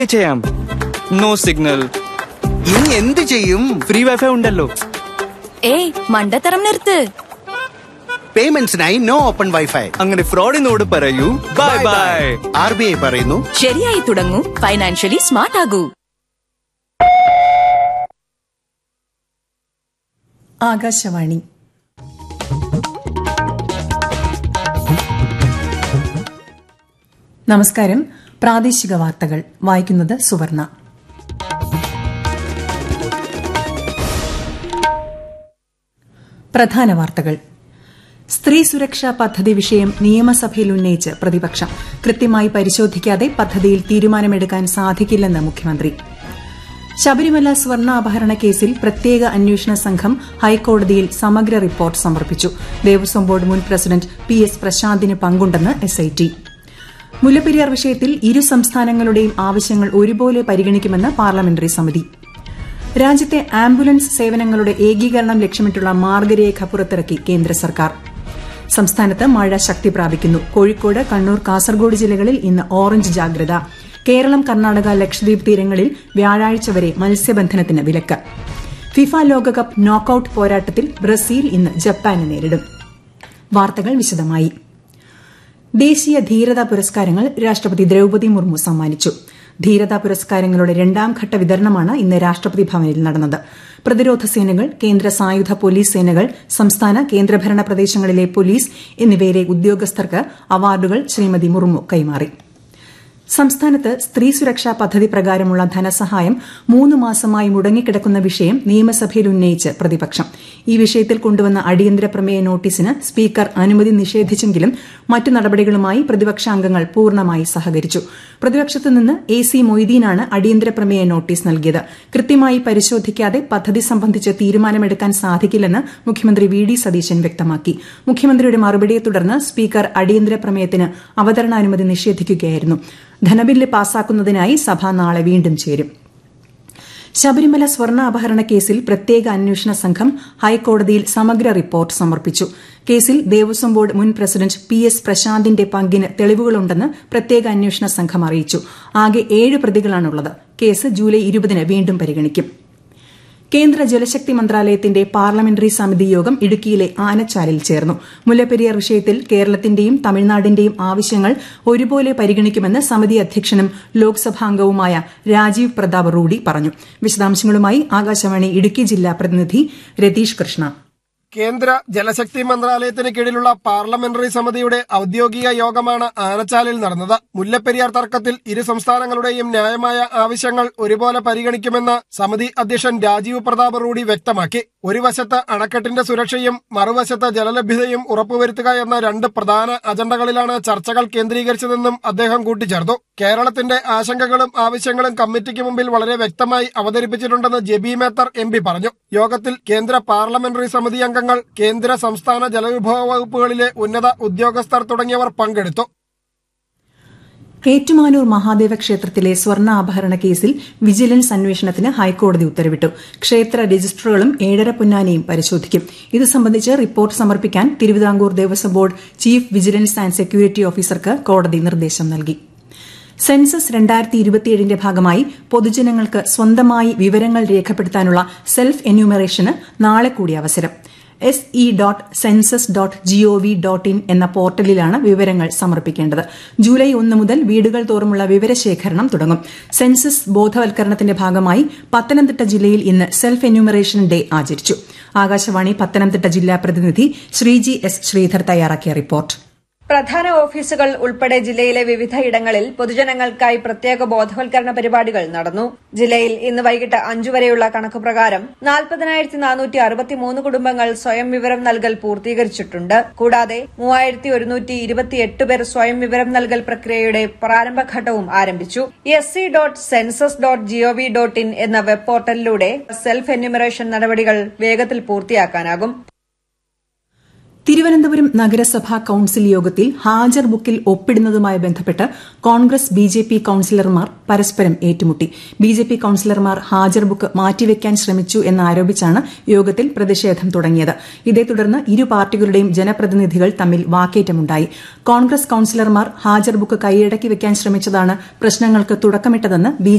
ചെയ്യാം no signal ഇനി എന്ത് ചെയ്യും ഫ്രീ വൈഫൈ ഉണ്ടല്ലോ ഏയ് മണ്ടത്തരം നിർത്ത് പേയ്മെന്റ്സിനായി നോ ഓപ്പൺ വൈഫൈ അങ്ങനെ ഫ്രോഡിനോട് പറയൂ bye bye R B I പറയുന്നു ശരിയായി തുടങ്ങൂ ഫൈനാൻഷ്യലി സ്മാർട്ട് ആകൂ ആകാശവാണി നമസ്കാരം പ്രാദേശിക വാർത്തകൾ വായിക്കുന്നത് സുവർണ പ്രധാന വാർത്തകൾ സ്ത്രീ സുരക്ഷാ പദ്ധതി വിഷയം നിയമസഭയിൽ ഉന്നയിച്ച് പ്രതിപക്ഷം കൃത്യമായി പരിശോധിക്കാതെ പദ്ധതിയിൽ തീരുമാനമെടുക്കാൻ സാധിക്കില്ലെന്ന് മുഖ്യമന്ത്രി ശബരിമല സ്വർണ്ണ അപഹരണ കേസിൽ പ്രത്യേക അന്വേഷണ സംഘം ഹൈക്കോടതിയിൽ സമഗ്ര റിപ്പോർട്ട് സമർപ്പിച്ചു ദേവസ്വം ബോർഡ് മുൻ പ്രസിഡന്റ് പി എസ് പ്രശാന്തിന് പങ്കുണ്ടെന്ന് എസ്ഐടി മുല്ലപ്പെരിയാർ വിഷയത്തിൽ ഇരു സംസ്ഥാനങ്ങളുടെയും ആവശ്യങ്ങൾ ഒരുപോലെ പരിഗണിക്കുമെന്ന് പാർലമെന്ററി സമിതി രാജ്യത്തെ ആംബുലൻസ് സേവനങ്ങളുടെ ഏകീകരണം ലക്ഷ്യമിട്ടുള്ള മാർഗരേഖ പുറത്തിറക്കി കേന്ദ്ര സർക്കാർ സംസ്ഥാനത്ത് മഴ ശക്തി പ്രാപിക്കുന്നു കോഴിക്കോട് കണ്ണൂർ കാസർഗോഡ് ജില്ലകളിൽ ഇന്ന് ഓറഞ്ച് ജാഗ്രത കേരളം കർണാടക ലക്ഷദ്വീപ് തീരങ്ങളിൽ വ്യാഴാഴ്ച വരെ മത്സ്യബന്ധനത്തിന് വിലക്ക് ഫിഫ ലോകകപ്പ് നോക്കൌട്ട് പോരാട്ടത്തിൽ ബ്രസീൽ ഇന്ന് ജപ്പാനെ നേരിടും വാർത്തകൾ വിശദമായി ദേശീയ ധീരതാ പുരസ്കാരങ്ങൾ രാഷ്ട്രപതി ദ്രൌപതി മുർമു സമ്മാനിച്ചു ധീരതാ പുരസ്കാരങ്ങളുടെ രണ്ടാം ഘട്ട വിതരണമാണ് ഇന്ന് രാഷ്ട്രപതി ഭവനിൽ നടന്നത് പ്രതിരോധ സേനകൾ കേന്ദ്ര സായുധ പോലീസ് സേനകൾ സംസ്ഥാന കേന്ദ്രഭരണ പ്രദേശങ്ങളിലെ പോലീസ് എന്നിവയിലെ ഉദ്യോഗസ്ഥർക്ക് അവാർഡുകൾ ശ്രീമതി മുർമു കൈമാറി സംസ്ഥാനത്ത് സ്ത്രീ സുരക്ഷാ പദ്ധതി പ്രകാരമുള്ള ധനസഹായം മൂന്ന് മാസമായി മുടങ്ങിക്കിടക്കുന്ന വിഷയം നിയമസഭയിൽ ഉന്നയിച്ച് പ്രതിപക്ഷം ഈ വിഷയത്തിൽ കൊണ്ടുവന്ന അടിയന്തര പ്രമേയ നോട്ടീസിന് സ്പീക്കർ അനുമതി നിഷേധിച്ചെങ്കിലും മറ്റു നടപടികളുമായി പ്രതിപക്ഷാംഗങ്ങൾ പൂർണ്ണമായി സഹകരിച്ചു പ്രതിപക്ഷത്തു നിന്ന് എ സി മൊയ്തീനാണ് അടിയന്തര പ്രമേയ നോട്ടീസ് നൽകിയത് കൃത്യമായി പരിശോധിക്കാതെ പദ്ധതി സംബന്ധിച്ച് തീരുമാനമെടുക്കാൻ സാധിക്കില്ലെന്ന് മുഖ്യമന്ത്രി വി ഡി സതീശൻ വ്യക്തമാക്കി മുഖ്യമന്ത്രിയുടെ മറുപടിയെ തുടർന്ന് സ്പീക്കർ അടിയന്തര പ്രമേയത്തിന് അവതരണാനുമതി നിഷേധിക്കുകയായിരുന്നു ധനബില്ല് പാസാക്കുന്നതിനായി സഭ നാളെ വീണ്ടും ചേരും ശബരിമല സ്വർണ്ണ അപഹരണ കേസിൽ പ്രത്യേക അന്വേഷണ സംഘം ഹൈക്കോടതിയിൽ സമഗ്ര റിപ്പോർട്ട് സമർപ്പിച്ചു കേസിൽ ദേവസ്വം ബോർഡ് മുൻ പ്രസിഡന്റ് പി എസ് പ്രശാന്തിന്റെ പങ്കിന് തെളിവുകളുണ്ടെന്ന് പ്രത്യേക അന്വേഷണ സംഘം അറിയിച്ചു ആകെ ഏഴ് പ്രതികളാണുള്ളത് കേസ് ജൂലൈ ഇരുപതിന് വീണ്ടും പരിഗണിക്കും കേന്ദ്ര ജലശക്തി മന്ത്രാലയത്തിന്റെ പാർലമെന്ററി സമിതി യോഗം ഇടുക്കിയിലെ ആനച്ചാലിൽ ചേർന്നു മുല്ലപ്പെരിയാർ വിഷയത്തിൽ കേരളത്തിന്റെയും തമിഴ്നാടിന്റെയും ആവശ്യങ്ങൾ ഒരുപോലെ പരിഗണിക്കുമെന്ന് സമിതി അധ്യക്ഷനും ലോക്സഭാംഗവുമായ രാജീവ് പ്രതാപ് റൂഡി പറഞ്ഞു വിശദാംശങ്ങളുമായി ആകാശവാണി ഇടുക്കി ജില്ലാ പ്രതിനിധി രതീഷ് കൃഷ്ണ കേന്ദ്ര ജലശക്തി മന്ത്രാലയത്തിന് കീഴിലുള്ള പാർലമെന്ററി സമിതിയുടെ ഔദ്യോഗിക യോഗമാണ് ആനച്ചാലിൽ നടന്നത് മുല്ലപ്പെരിയാർ തർക്കത്തിൽ ഇരു സംസ്ഥാനങ്ങളുടെയും ന്യായമായ ആവശ്യങ്ങൾ ഒരുപോലെ പരിഗണിക്കുമെന്ന് സമിതി അധ്യക്ഷൻ രാജീവ് പ്രതാപ് റൂഡി വ്യക്തമാക്കി ഒരു വശത്ത് അണക്കെട്ടിന്റെ സുരക്ഷയും മറുവശത്ത് ജലലഭ്യതയും ഉറപ്പുവരുത്തുക എന്ന രണ്ട് പ്രധാന അജണ്ടകളിലാണ് ചർച്ചകൾ കേന്ദ്രീകരിച്ചതെന്നും അദ്ദേഹം കൂട്ടിച്ചേർത്തു കേരളത്തിന്റെ ആശങ്കകളും ആവശ്യങ്ങളും കമ്മിറ്റിക്ക് മുമ്പിൽ വളരെ വ്യക്തമായി അവതരിപ്പിച്ചിട്ടുണ്ടെന്ന് ജെബി മേത്തർ എം പി പറഞ്ഞു യോഗത്തിൽ കേന്ദ്ര പാർലമെന്ററി സമിതി അംഗങ്ങൾ കേന്ദ്ര സംസ്ഥാന ജലവിഭവ വകുപ്പുകളിലെ ഉന്നത ഉദ്യോഗസ്ഥർ തുടങ്ങിയവർ പങ്കെടുത്തു ഏറ്റുമാനൂർ മഹാദേവ ക്ഷേത്രത്തിലെ സ്വർണ്ണ ആഭരണ കേസിൽ വിജിലൻസ് അന്വേഷണത്തിന് ഹൈക്കോടതി ഉത്തരവിട്ടു ക്ഷേത്ര രജിസ്റ്ററുകളും ഏഴര പൊന്നാനയും പരിശോധിക്കും ഇത് സംബന്ധിച്ച് റിപ്പോർട്ട് സമർപ്പിക്കാൻ Thiruvithamkoor Devaswom board chief vigilance and security ഓഫീസർക്ക് കോടതി നിർദ്ദേശം നൽകി സെൻസസ് രണ്ടായിരത്തി ഇരുപത്തിയേഴിന്റെ ഭാഗമായി പൊതുജനങ്ങൾക്ക് സ്വന്തമായി വിവരങ്ങൾ രേഖപ്പെടുത്താനുള്ള സെൽഫ് എന്യൂമറേഷന് നാളെ കൂടി അവസരം S E dot census dot G O V dot in എന്ന പോർട്ടലിലാണ് വിവരങ്ങൾ സമർപ്പിക്കേണ്ടത് ജൂലൈ ഒന്ന് മുതൽ വീടുകൾ തോറുമുള്ള വിവരശേഖരണം തുടങ്ങും സെൻസസ് ബോധവൽക്കരണത്തിന്റെ ഭാഗമായി പത്തനംതിട്ട ജില്ലയിൽ ഇന്ന് സെൽഫ് എന്യൂമറേഷൻ ഡേ ആചരിച്ചു ആകാശവാണി പത്തനംതിട്ട ജില്ലാ പ്രതിനിധി ശ്രീജി എസ് ശ്രീധർ തയ്യാറാക്കിയ റിപ്പോർട്ട് പ്രധാന ഓഫീസുകൾ ഉൾപ്പെടെ ജില്ലയിലെ വിവിധയിടങ്ങളിൽ പൊതുജനങ്ങൾക്കായി പ്രത്യേക ബോധവൽക്കരണ പരിപാടികൾ നടന്നു ജില്ലയിൽ ഇന്ന് വൈകിട്ട് അഞ്ചു വരെയുള്ള കണക്ക് പ്രകാരം നാൽപ്പതിനായിരത്തി നാനൂറ്റി അറുപത്തിമൂന്ന് കുടുംബങ്ങൾ സ്വയം വിവരം നൽകൽ പൂർത്തീകരിച്ചിട്ടുണ്ട് കൂടാതെ മൂവായിരത്തി ഒരുന്നൂറ്റി ഇരുപത്തിയെട്ട് പേർ സ്വയം വിവരം നൽകൽ പ്രക്രിയയുടെ പ്രാരംഭഘട്ടവും ആരംഭിച്ചു S C dot census dot G O V dot in എന്ന വെബ് പോർട്ടലിലൂടെ സെൽഫ് എന്യൂമറേഷൻ നടപടികൾ വേഗത്തിൽ പൂർത്തിയാക്കാനാകും തിരുവനന്തപുരം നഗരസഭാ കൌൺസിൽ യോഗത്തിൽ ഹാജർ ബുക്കിൽ ഒപ്പിടുന്നതുമായി ബന്ധപ്പെട്ട് കോൺഗ്രസ് ബി ജെ പി കൌൺസിലർമാർ പരസ്പരം ഏറ്റുമുട്ടി ബി ജെ പി കൌൺസിലർമാർ ഹാജർ ബുക്ക് മാറ്റിവെക്കാൻ ശ്രമിച്ചു എന്നാരോപിച്ചാണ് യോഗത്തിൽ പ്രതിഷേധം തുടങ്ങിയത് ഇതേ തുടർന്ന് ഇരു പാർട്ടികളുടെയും ജനപ്രതിനിധികൾ തമ്മിൽ വാക്കേറ്റമുണ്ടായി കോൺഗ്രസ് കൌൺസിലർമാർ ഹാജർ ബുക്ക് കൈയടക്കി വെക്കാൻ ശ്രമിച്ചതാണ് പ്രശ്നങ്ങൾക്ക് തുടക്കമിട്ടതെന്ന് ബി